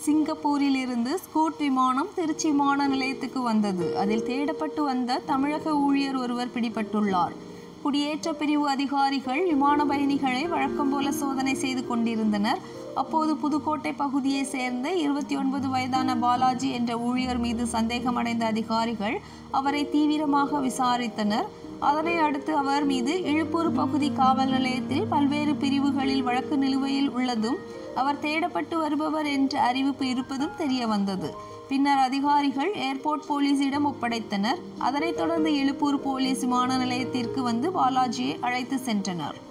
சிங்கப்பூரில் இருந்து ஸ்கூட் விமானம் திருச்சி விமான நிலையத்துக்கு வந்தது அதில் தேடப்பட்டு வந்த தமிழக ஊழியர் ஒருவர் பிடிபட்டுள்ளார் குடியேற்ற பிரிவு அதிகாரிகள் விமான பயணிகளை வழக்கம் போல சோதனை செய்து கொண்டிருந்தனர் அப்போது புதுக்கோட்டை பகுதியை சேர்ந்த இருபத்தி ஒன்பது வயதான பாலாஜி என்ற ஊழியர் மீது சந்தேகமடைந்த அதிகாரிகள் அவரை தீவிரமாக விசாரித்தனர் அதனை அடுத்து அவர் மீது இழுப்பூர் பகுதி காவல் நிலையத்தில் பல்வேறு பிரிவுகளில் வழக்கு நிலுவையில் உள்ளதும் அவர் தேடப்பட்டு வருபவர் என்ற அறிவிப்பு இருப்பதும் தெரிய வந்தது பின்னர் அதிகாரிகள் ஏர்போர்ட் போலீசிடம் ஒப்படைத்தனர் அதனைத் தொடர்ந்து இழுப்பூர் போலீஸ் விமான நிலையத்திற்கு வந்து பாலாஜியை அழைத்து சென்றனர்